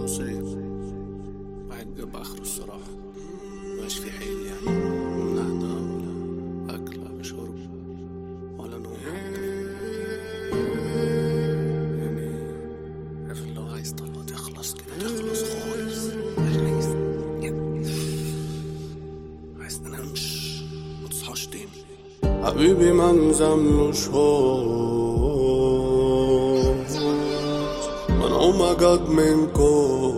صيف واحد جاب اخره الصراحة مبقاش في حيل يعني لا نهدى ولا اكل ولا شرب ولا نوم حتى يعني عارف اللي هو عايز طلقة تخلص كده تخلص خالص عايز عايز تنامش متصحاش تاني حبيبي ما نزملوش هو من أم جد منكم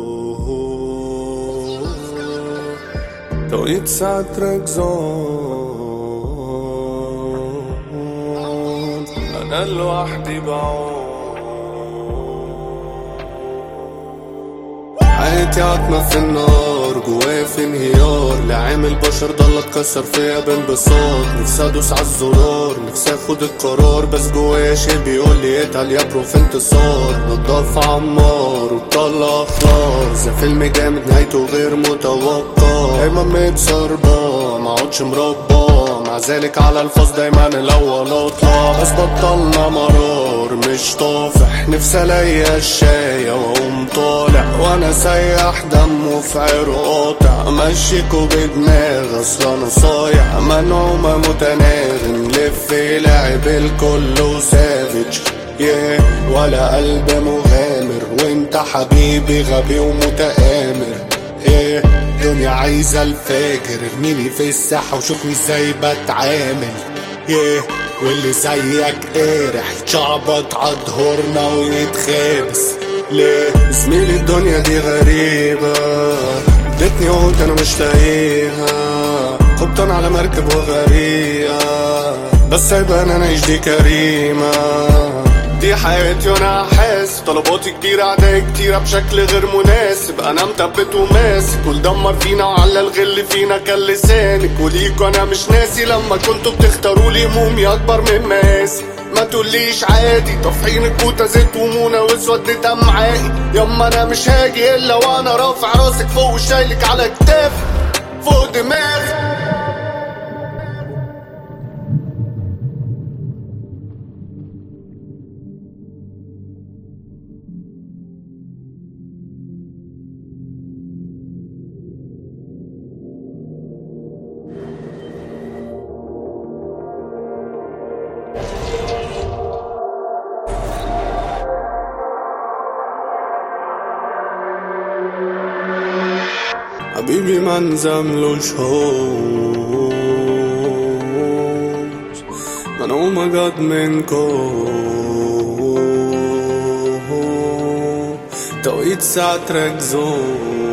توقيت ساعة ركزان أنا لوحدي بعوم حياتي عتمة في النار جوايا في انهيار لعامل بشر ضل اتكسر فيا بانبساط نفسي ادوس على الزرار نفسي اخد القرار بس جوايا شي بيقول لي اتقل يا برو في انتصار نضاف عمار وطلع خلاص زي فيلم جامد نهايته غير متوقع دايما متسربة معودش مربى مع ذلك على الفاظ دايما الاول اطلع بس بطلنا مرار مش طافح نفسي الاقي الشاي واقوم طالع وانا سايح دمه في عرق قاطع امشيكوا بدماغ اصل انا صايع منعومة متناغم لف لعب الكل وسافج yeah. ولا قلب مغامر وانت حبيبي غبي ومتآمر ايه الدنيا عايزة الفاجر ارميني في الساحة وشوفني ازاي بتعامل yeah. واللي زيك قارح يتشعبط عالدهورنا ويتخابس ليه زميلي الدنيا دي غريبة ادتني قلت انا مش لاقيها قبطان على مركب وغريقة بس سايبان انا عيش دي كريمة دي حياتي وانا حاسس طلباتي كتيرة عدايا كتيرة بشكل غير مناسب انا مثبت وماسك والدمر فينا وعلى الغل فينا كان لسانك وليكوا انا مش ناسي لما كنتوا بتختاروا لي همومي اكبر من مقاسي ما تقوليش عادي طافحين الكوتا زيت ومونة واسود دمعائي يما انا مش هاجي الا وانا رافع راسك فوق وشايلك على كتافي فوق دماغي حبيبي ما نزملوش هوش منعومة جد منكم توقيت ساعة ركزون